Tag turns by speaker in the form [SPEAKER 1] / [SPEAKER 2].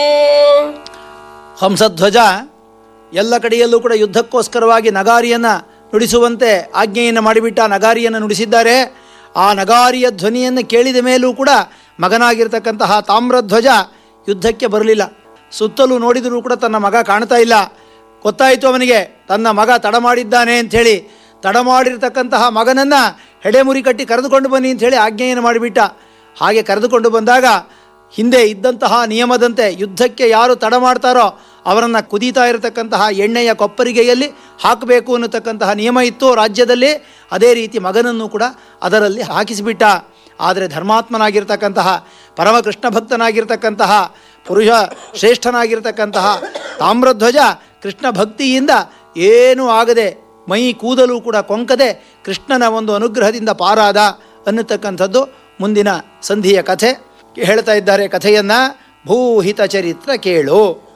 [SPEAKER 1] ಹಂಸಧ್ವಜ ಎಲ್ಲ ಕಡೆಯಲ್ಲೂ ಕೂಡ ಯುದ್ಧಕ್ಕೋಸ್ಕರವಾಗಿ ನಗಾರಿಯನ್ನು ನುಡಿಸುವಂತೆ ಆಜ್ಞೆಯನ್ನು ಮಾಡಿಬಿಟ್ಟ ನಗಾರಿಯನ್ನು ನುಡಿಸಿದ್ದಾರೆ ಆ ನಗಾರಿಯ ಧ್ವನಿಯನ್ನು ಕೇಳಿದ ಮೇಲೂ ಕೂಡ ಮಗನಾಗಿರ್ತಕ್ಕಂತಹ ತಾಮ್ರಧ್ವಜ ಯುದ್ಧಕ್ಕೆ ಬರಲಿಲ್ಲ ಸುತ್ತಲೂ ನೋಡಿದರೂ ಕೂಡ ತನ್ನ ಮಗ ಕಾಣ್ತಾ ಇಲ್ಲ ಗೊತ್ತಾಯಿತು ಅವನಿಗೆ ತನ್ನ ಮಗ ತಡ ಮಾಡಿದ್ದಾನೆ ಅಂಥೇಳಿ ತಡ ಮಾಡಿರ್ತಕ್ಕಂತಹ ಮಗನನ್ನು ಹೆಡೆಮುರಿ ಕಟ್ಟಿ ಕರೆದುಕೊಂಡು ಬನ್ನಿ ಅಂಥೇಳಿ ಆಜ್ಞೆಯನ್ನು ಮಾಡಿಬಿಟ್ಟ ಹಾಗೆ ಕರೆದುಕೊಂಡು ಬಂದಾಗ ಹಿಂದೆ ಇದ್ದಂತಹ ನಿಯಮದಂತೆ ಯುದ್ಧಕ್ಕೆ ಯಾರು ತಡ ಮಾಡ್ತಾರೋ ಅವರನ್ನು ಕುದೀತಾ ಇರತಕ್ಕಂತಹ ಎಣ್ಣೆಯ ಕೊಪ್ಪರಿಗೆಯಲ್ಲಿ ಹಾಕಬೇಕು ಅನ್ನತಕ್ಕಂತಹ ನಿಯಮ ಇತ್ತು ರಾಜ್ಯದಲ್ಲಿ ಅದೇ ರೀತಿ ಮಗನನ್ನು ಕೂಡ ಅದರಲ್ಲಿ ಹಾಕಿಸಿಬಿಟ್ಟ ಆದರೆ ಧರ್ಮಾತ್ಮನಾಗಿರ್ತಕ್ಕಂತಹ ಪರಮ ಕೃಷ್ಣ ಭಕ್ತನಾಗಿರ್ತಕ್ಕಂತಹ ಪುರುಷ ಶ್ರೇಷ್ಠನಾಗಿರ್ತಕ್ಕಂತಹ ತಾಮ್ರಧ್ವಜ ಕೃಷ್ಣ ಭಕ್ತಿಯಿಂದ ಏನೂ ಆಗದೆ ಮೈ ಕೂದಲು ಕೂಡ ಕೊಂಕದೆ ಕೃಷ್ಣನ ಒಂದು ಅನುಗ್ರಹದಿಂದ ಪಾರಾದ ಅನ್ನತಕ್ಕಂಥದ್ದು ಮುಂದಿನ ಸಂಧಿಯ ಕಥೆ ಹೇಳ್ತಾ ಇದ್ದಾರೆ ಕಥೆಯನ್ನು ಭೂಹಿತ ಚರಿತ್ರ ಕೇಳು